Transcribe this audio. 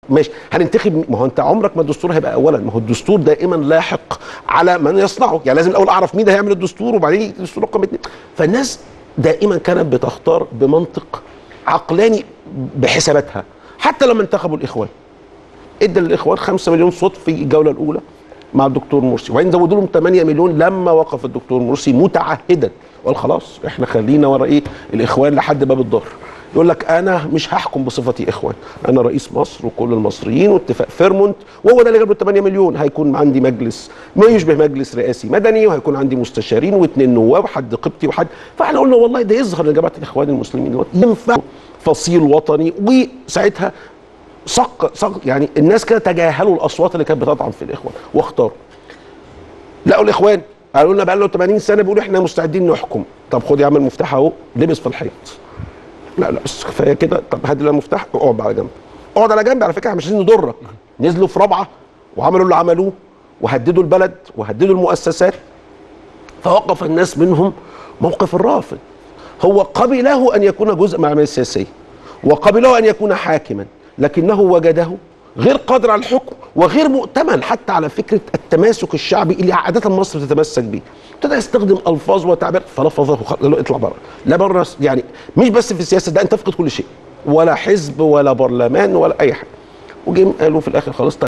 ماشي هننتخب ما هو انت عمرك ما الدستور هيبقى اولا ما هو الدستور دائما لاحق على من يصنعه يعني لازم الاول اعرف مين هيعمل الدستور وبعدين الدستور رقم اتنين فالناس دائما كانت بتختار بمنطق عقلاني بحساباتها حتى لما انتخبوا الاخوان ادى للاخوان 5 مليون صوت في الجوله الاولى مع الدكتور مرسي وبعدين زودوا لهم 8 مليون لما وقف الدكتور مرسي متعهدا وقال خلاص احنا خلينا ورا ايه الاخوان لحد باب الدار يقول لك انا مش هحكم بصفتي اخوان انا رئيس مصر وكل المصريين واتفاق فيرمونت وهو ده اللي جاب له 8 مليون هيكون عندي مجلس ما يشبه مجلس رئاسي مدني وهيكون عندي مستشارين واثنين نواب حد قبطي وحد فاحنا قلنا والله ده يظهر لجماعه الاخوان المسلمين دلوقتي ينفع فصيل وطني وساعتها صق صق يعني الناس كده تجاهلوا الاصوات اللي كانت بتطعن في الاخوان واختاروا لقوا الاخوان قالوا لنا بقى له 80 سنه بيقولوا احنا مستعدين نحكم طب خد يا عم المفتاح اهو لبس في الحيط لا لا بس كفايه كده طب هات لنا المفتاح اقعد على جنب اقعد على جنب على فكره احنا مش عايزين نضرك نزلوا في رابعه وعملوا اللي عملوه وهددوا البلد وهددوا المؤسسات فوقف الناس منهم موقف الرافض هو قبله ان يكون جزء من العمليه السياسيه وقبله ان يكون حاكما لكنه وجده غير قادر على الحكم وغير مؤتمن حتى على فكره التماسك الشعبي اللي عاده مصر تتمسك به ابتدى يستخدم الفاظ وتعبير فلفظه قال له اطلع بره لا بره يعني مش بس في السياسه ده انت تفقد كل شيء ولا حزب ولا برلمان ولا اي حاجه وجم قالوا في الاخر خلاص